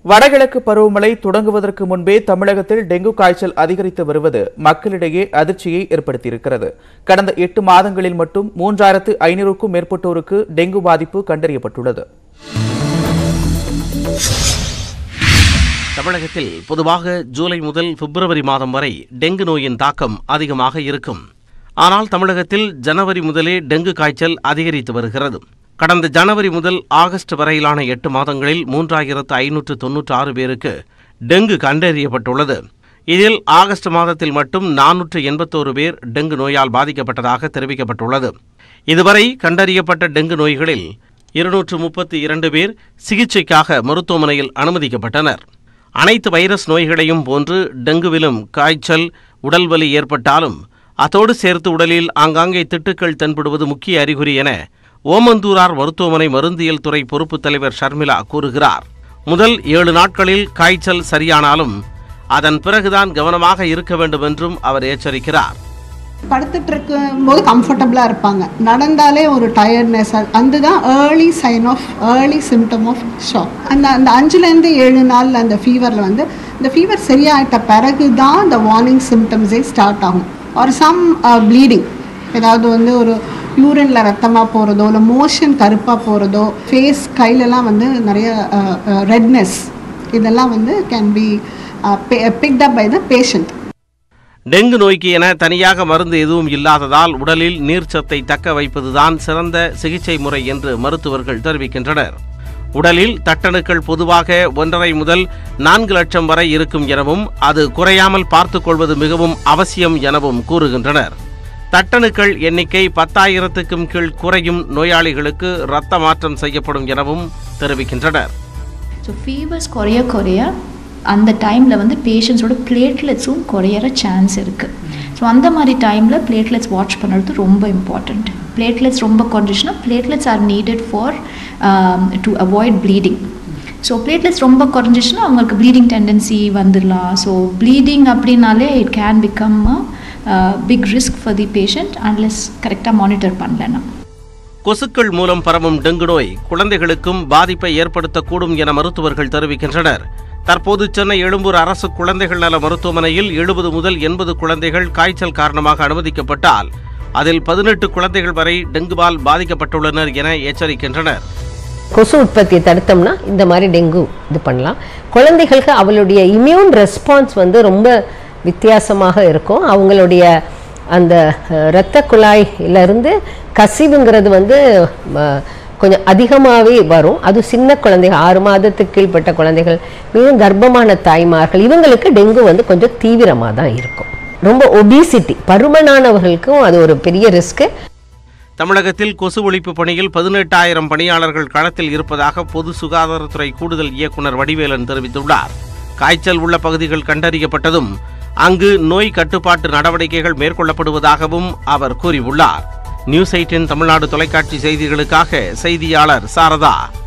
வடகிழக்கு பருவமழை தொடங்குவதற்கு முன்பே தமிழகத்தில் டெங்கு காய்ச்சல் அதிகரித்து வருவது மக்களிடையே அதிர்ச்சியை ஏற்படுத்தியிருக்கிறது கடந்த எட்டு மாதங்களில் மட்டும் மூன்றாயிரத்து ஐநூறுக்கும் மேற்பட்டோருக்கு டெங்கு பாதிப்பு கண்டறியப்பட்டுள்ளது தமிழகத்தில் பொதுவாக ஜூலை முதல் பிப்ரவரி மாதம் வரை டெங்கு நோயின் தாக்கம் அதிகமாக இருக்கும் ஆனால் தமிழகத்தில் ஜனவரி முதலே டெங்கு காய்ச்சல் அதிகரித்து வருகிறது கடந்த ஜனவரி முதல் ஆகஸ்ட் வரையிலான எட்டு மாதங்களில் மூன்றாயிரத்து ஐநூற்று தொன்னூற்று ஆறு பேருக்கு டெங்கு கண்டறியப்பட்டுள்ளது இதில் ஆகஸ்ட் மாதத்தில் மட்டும் நானூற்று எண்பத்தோரு பேர் டெங்கு நோயால் பாதிக்கப்பட்டதாக தெரிவிக்கப்பட்டுள்ளது இதுவரை கண்டறியப்பட்ட டெங்கு நோய்களில் இருநூற்று முப்பத்தி இரண்டு பேர் சிகிச்சைக்காக மருத்துவமனையில் அனுமதிக்கப்பட்டனர் அனைத்து வைரஸ் நோய்களையும் போன்று டெங்குவிலும் காய்ச்சல் உடல்வலி ஏற்பட்டாலும் அதோடு சேர்த்து உடலில் ஆங்காங்கே திட்டுக்கள் தென்படுவது முக்கிய அறிகுறி என ஓமந்தூரார் மருத்துவமனை மருந்தியல் துறை பொறுப்பு தலைவர் ஷர்மிளா கூறுகிறார் முதல் ஏழு நாட்களில் காய்ச்சல் சரியானாலும் அதன் பிறகுதான் கவனமாக இருக்க வேண்டும் என்றும் அவர் எச்சரிக்கிறார் படுத்துட்டு இருக்கும்போது கம்ஃபர்டபுளாக இருப்பாங்க நடந்தாலே ஒரு டயர்ட்னஸ் அதுதான் early sign of early symptom of shock அந்த அந்த அஞ்சுலேருந்து ஏழு நாளில் அந்த ஃபீவரில் வந்து இந்த ஃபீவர் சரியாயிட்ட பிறகு தான் அந்த வார்னிங் சிம்டம்ஸே ஸ்டார்ட் ஆகும் ஒரு சம் ப்ளீடிங் ஏதாவது வந்து ஒரு யூரினில் ரத்தமாக போகிறதோ இல்லை மோஷன் கருப்பாக போகிறதோ ஃபேஸ் கையிலலாம் வந்து நிறைய ரெட்னஸ் இதெல்லாம் வந்து can be picked up by the patient dengue நோய்க்கு என தனியாக மருந்து எதுவும் இல்லாததால் உடலில் நீர்ச்சத்தை தக்க வைப்பதுதான் சிறந்த சிகிச்சை முறை என்று மருத்துவர்கள் தெரிவிக்கின்றனர் உடலில் தட்டணுக்கள் பொதுவாக ஒன்றரை முதல் நான்கு லட்சம் வரை இருக்கும் எனவும் அது குறையாமல் பார்த்துக் கொள்வது மிகவும் அவசியம் எனவும் கூறுகின்றனர் தட்டணுக்கள் எண்ணிக்கை பத்தாயிரத்துக்கும் கீழ் குறையும் நோயாளிகளுக்கு இரத்த மாற்றம் செய்யப்படும் எனவும் தெரிவிக்கின்றனர் ஸோ ஃபீவர்ஸ் குறைய குறைய அந்த டைமில் வந்து பேஷண்ட்ஸோட பிளேட்லெட்ஸும் குறையிற சான்ஸ் இருக்குது ஸோ அந்த மாதிரி டைமில் பிளேட்லெட்ஸ் வாட்ச் பண்ணுறது ரொம்ப இம்பார்ட்டண்ட் பிளேட்லெட்ஸ் ரொம்ப குறைஞ்சிச்சுன்னா platelets are needed for to avoid bleeding so platelets ரொம்ப குறைஞ்சிச்சுன்னா அவங்களுக்கு ப்ளீடிங் டெண்டன்சி வந்துடலாம் ஸோ ப்ளீடிங் அப்படின்னாலே it can become a big risk for the patient unless கரெக்டாக மானிட்டர் பண்ணலன்னா கொசுக்கள் மூலம் பரவும் டெங்கு நோய் குழந்தைகளுக்கும் பாதிப்பை ஏற்படுத்தக்கூடும் என மருத்துவர்கள் தெரிவிக்கின்றனர் தற்போது சென்னை எழும்பூர் அரசு குழந்தைகள் நல மருத்துவமனையில் எழுபது முதல் எண்பது குழந்தைகள் காய்ச்சல் காரணமாக அனுமதிக்கப்பட்டால் அதில் பதினெட்டு குழந்தைகள் வரை டெங்குவால் பாதிக்கப்பட்டுள்ளனர் என எச்சரிக்கின்றனர் கொசு உற்பத்தியை தடுத்தோம்னா இந்த மாதிரி டெங்கு இது பண்ணலாம் குழந்தைகளுக்கு அவளுடைய இம்யூன் ரெஸ்பான்ஸ் வந்து ரொம்ப வித்தியாசமாக இருக்கும் அவங்களுடைய அந்த இரத்த குழாயிலிருந்து கசிவுங்கிறது வந்து கொஞ்சம் அதிகமாகவே வரும் அது சின்ன குழந்தைகள் ஆறு மாதத்துக்கு கீழ்ப்பட்ட குழந்தைகள் மிகவும் கர்ப்பமான தாய்மார்கள் இவங்களுக்கு டெங்கு வந்து கொஞ்சம் தீவிரமாக தான் இருக்கும் ரொம்ப ஒபிசிட்டி பருமனானவர்களுக்கும் அது ஒரு பெரிய ரிஸ்க்கு தமிழகத்தில் கொசு ஒழிப்பு பணியில் பதினெட்டாயிரம் பணியாளர்கள் களத்தில் இருப்பதாக பொது சுகாதாரத்துறை கூடுதல் இயக்குநர் வடிவேலன் தெரிவித்துள்ளார் காய்ச்சல் உள்ள பகுதிகள் கண்டறியப்பட்டதும் அங்கு நோய் கட்டுப்பாட்டு நடவடிக்கைகள் மேற்கொள்ளப்படுவதாகவும் அவர் கூறியுள்ளார் நியூஸ் எயிட்டின் தமிழ்நாடு தொலைக்காட்சி செய்திகளுக்காக செய்தியாளர் சாரதா